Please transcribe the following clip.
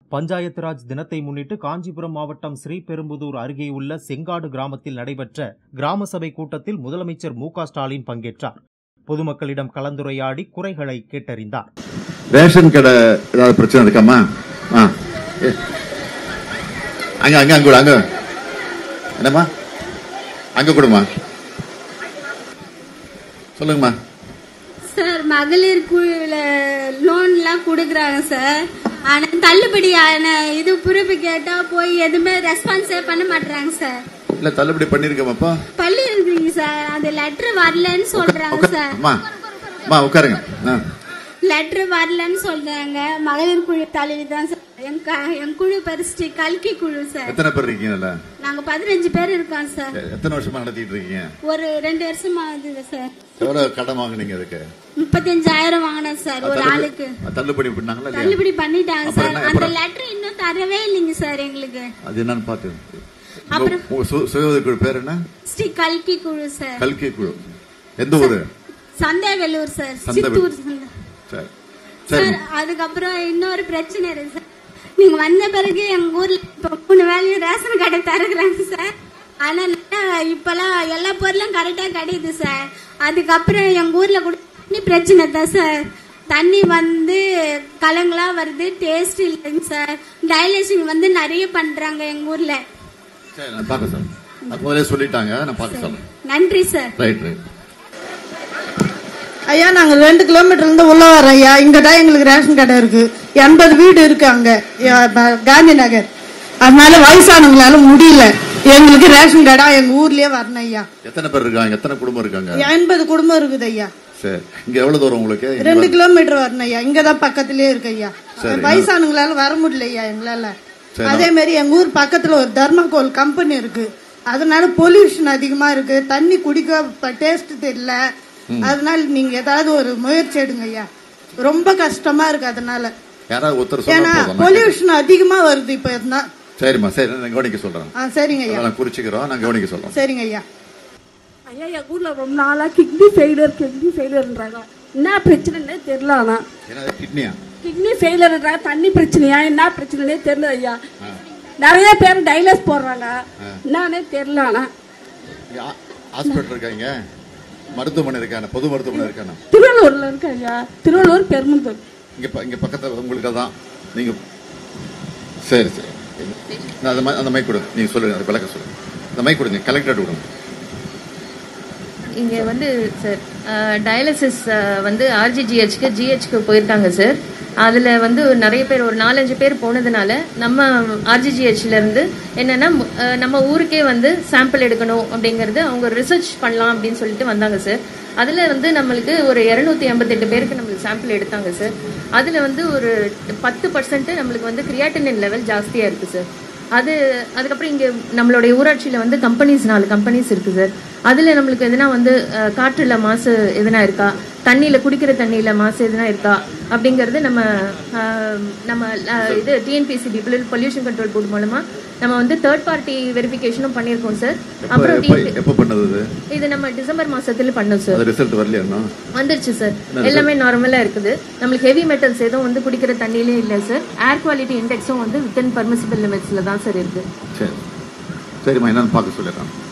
பஞ்சாயத்து ராஜ் தினத்தை முன்னிட்டு காஞ்சிபுரம் மாவட்டம் ஸ்ரீபெரும்புதூர் அருகே உள்ள செங்காடு கிராமத்தில் நடைபெற்ற கிராம சபை கூட்டத்தில் முதலமைச்சர் மு க ஸ்டாலின் பங்கேற்றார் பொதுமக்களிடம் கலந்துரையாடி குறைகளை கேட்டறிந்தார் ரேஷன் கடை ஏதாவது பிரச்சனை இருக்காம்மா ஆ ஏ. அங்க அங்க அங்க கூட அங்க என்னம்மா அங்க கொடுமா சொல்லுங்கம்மா சார் மகளிர் குழுவில் லோன்லாம் கொடுக்குறாங்க சார் ஆனால் தள்ளுபடியான இது புரிப்பு கேட்டால் போய் எதுவுமே ரெஸ்பான்ஸே பண்ண மாட்டுறாங்க சார் இல்ல தள்ளுபடி பண்ணிருக்கமாப்பா பள்ளி இருக்குங்க சார் அந்த லெட்டர் வரலன்னு சொல்றாங்க சார் அம்மா அம்மா உட்காருங்க ஆ. லெட்டர் வரலன்னு சொல்றாங்க மகளிர் குழு தலைவி தான் சார் என் க- என் குழு பேர் ஸ்ரீ கல்கி குழு சார் எத்தனை பேர் இருக்கீங்கல்ல நாங்க பதினஞ்சு பேர் இருக்கோம் சார் எ- எத்தனை வருஷமா நடத்திட்டு இருக்கீங்க ஒரு ரெண்டு வருஷமா ஆகுது சார் எவ்வளவு கடன் வாங்குனீங்க அதுக்கு முப்பத்தஞ்சாயிரம் வாங்கினேன் சார் ஒரு ஆளுக்கு அது தள்ளுபடி பண்ணாங்களா இல்லையா தள்ளுபடி பண்ணிட்டாங்க அப்புறம் சார் என்ன- அந்த அப்புறம்? லெட்டர் இன்னும் தரவே இல்லைங்க சார் எங்களுக்கு அது என்னன்னு பாத்து அப்புறம்? உங்க சு- சுய உதவி குழு பேர் என்ன ஸ்ரீ கல்கி குழு சார் கல்கி குழு எந்த ஊரு சந்தைவெல்லூர் சார் சந்தைவெளி- சித்தூர் சந்தை சரி சரி சார் அதுக்கப்புறம் இன்னொரு பிரச்சனை இருக்கு சார் நீங்க வந்த பிறகு எங்க ஊர்ல இப்ப மூணு வேலையும் ரேஷன் கடை தருகிறாங்க சார் ஆனா நல்லா இப்பெல்லாம் எல்லா பொருளும் கரெக்டா கிடைக்குது சார் அதுக்கப்புறம் எங்க ஊர்ல கூட தண்ணி பிரச்சனை தான் சார் தண்ணி வந்து கலங்களா வருது டேஸ்ட் இல்லைங்க சார் டயலிசிங் வந்து நிறைய பண்றாங்க எங்க ஊர்ல சரி நான் பார்க்க சொல்றேன் அது முதலே சொல்லிட்டாங்க நான் பார்க்க சொல்றேன் நன்றி சார் ரைட் ரைட் ஐயா நாங்க ரெண்டு கிலோமீட்டர்ல இருந்து உள்ள வரோம் ஐயா இங்க தான் எங்களுக்கு ரேஷன் கடை இருக்கு எண்பது வீடு இருக்கு அங்க யா, ப- காந்தி நகர் அதனால வயசானவங்களால முடியல எங்களுக்கு ரேஷன் கடை எங்க ஊர்லயே வரணும் ஐயா எத்தனை பேர் இருக்காங்க எத்தனை குடும்பம் இருக்காங்க எண்பது குடும்பம் இருக்குது ஐயா சரி இங்க எவ்வளவு தூரம் உங்களுக்கு இங்க ரெண்டு வர- கிலோமீட்டர் வரணும் ஐயா இங்கதான் பக்கத்திலே இருக்கு ஐயா சரி. வயசானவங்களால வர முடியல ஐயா எங்களால சரி. அதே மாதிரி எங்க ஊர் பக்கத்துல ஒரு தர்மகோல் கம்பெனி இருக்கு அதனால பொல்யூஷன் அதிகமா இருக்கு தண்ணி குடிக்க டேஸ்ட் தெரியல அதனால நீங்க ஏதாவது ஒரு முயற்சி எடுங்க ஐயா ரொம்ப கஷ்டமா இருக்கு அதனால யாராவது ஒருத்தர் ஏன்னா சொன்னா போதும் நான் பொல்யூஷன் அதிகமா வருது இப்ப இருந்தா கேட்கிறேன். சரிம்மா சரி நான் கவனிக்க சொல்றேன் ஆ, சரிங்க ஐயா அதெல்லாம் குறிச்சுக்கிறோம் நான் கவனிக்க சொல்றேன் சரிங்க ஐயா ஐயா என் ஊர்ல ரொம்ப நாளா கிட்னி ஃபெயிலியர் கிட்னி ஃபெயிலியர்ன்றாங்க என்ன பிரச்சனைன்னே தெரியல ஆனா ஏன்னா கிட்னியா கிட்னி ஃபெயிலியர்ன்றாங்க தண்ணி பிரச்சனையா என்ன பிரச்சனைனே தெரியல ஐயா நிறைய பேர் டைலஸ் போடுறாங்க என்னன்னே தெரியல ஆனா ஹாஸ்பிட்டல் இருக்காங்க மருத்துவமனை இருக்கான பொது மருத்துவமனை இருக்கான திருவள்ளூர்ல இருக்கு ஐயா திருவள்ளூர் பெருமந்தூர் இங்க ப- இங்க பக்கத்துல உங்களுக்கு தான் நீங்க சரி சரி நான் அந்த மை- அந்த மைக் கொடு நீங்க சொல்லுங்க அது விளக்க சொல்லுங்க அந்த மைக் கொடுங்க கலெக்டர் கொடுங்க இங்கே வந்து சார் டயாலிசிஸ் வந்து ஆர்ஜிஜிஹெச்க்கு ஜிஹெச்க்கு போயிருக்காங்க சார் அதில் வந்து நிறைய பேர் ஒரு நாலஞ்சு பேர் போனதுனால நம்ம ஆர்ஜிஜிஹெச்ல இருந்து என்னன்னா மு- அஹ், நம்ம ஊருக்கே வந்து சாம்பிள் எடுக்கணும் அப்படிங்கிறது அவங்க ரிசர்ச் பண்ணலாம் அப்படின்னு சொல்லிட்டு வந்தாங்க சார் அதில் வந்து நம்மளுக்கு ஒரு இரநூத்தி எண்பத்தெட்டு பேருக்கு நம்மளுக்கு சாம்பிள் எடுத்தாங்க சார் அதில் வந்து ஒரு பத்து பர்சன்ட் நம்மளுக்கு வந்து கிரியாட்டினின் லெவல் ஜாஸ்தியாக இருக்குது சார் அது அதுக்கப்புறம் இங்கே நம்மளுடைய ஊராட்சியில் வந்து கம்பெனிஸ் நாலு கம்பெனிஸ் இருக்குது சார் அதில் நம்மளுக்கு எதுனா வந்து அஹ், காற்றுல மாசு எதுனா இருக்கா தண்ணியில் குடிக்கிற தண்ணியில் மாசு எதுனா இருக்கா அப்படிங்கிறது நம்ம அஹ், நம்ம அஹ், இது டிஎன்பிசிபி பொல்யூஷன் கண்ட்ரோல் போர்டு மூலமாக நம்ம வந்து தேர்ட் பார்ட்டி வெரிஃபிகேஷனும் பண்ணியிருக்கோம் சார் எப்ப அப்புறம் எப்ப TNP எப்ப பண்ணது இது? இது நம்ம டிசம்பர் மாசத்துல பண்ணோம் சார் அது ரிசல்ட் வரலையா இன்னும் வந்துருச்சு சார் எல்லாமே நார்மலா இருக்குது நம்மளுக்கு ஹெவி மெட்டல்ஸ் எதுவும் வந்து குடிக்கிற தண்ணியிலே இல்லை சார் ஏர் குவாலிட்டி இண்டெக்ஸும் வந்து வித்தின் பர்மிசிபிள் லிமிட்ஸ்ல தான் சார் இருக்கு சரி சரிம்மா என்னன்னு பார்க்க சொல்லிடுறேன்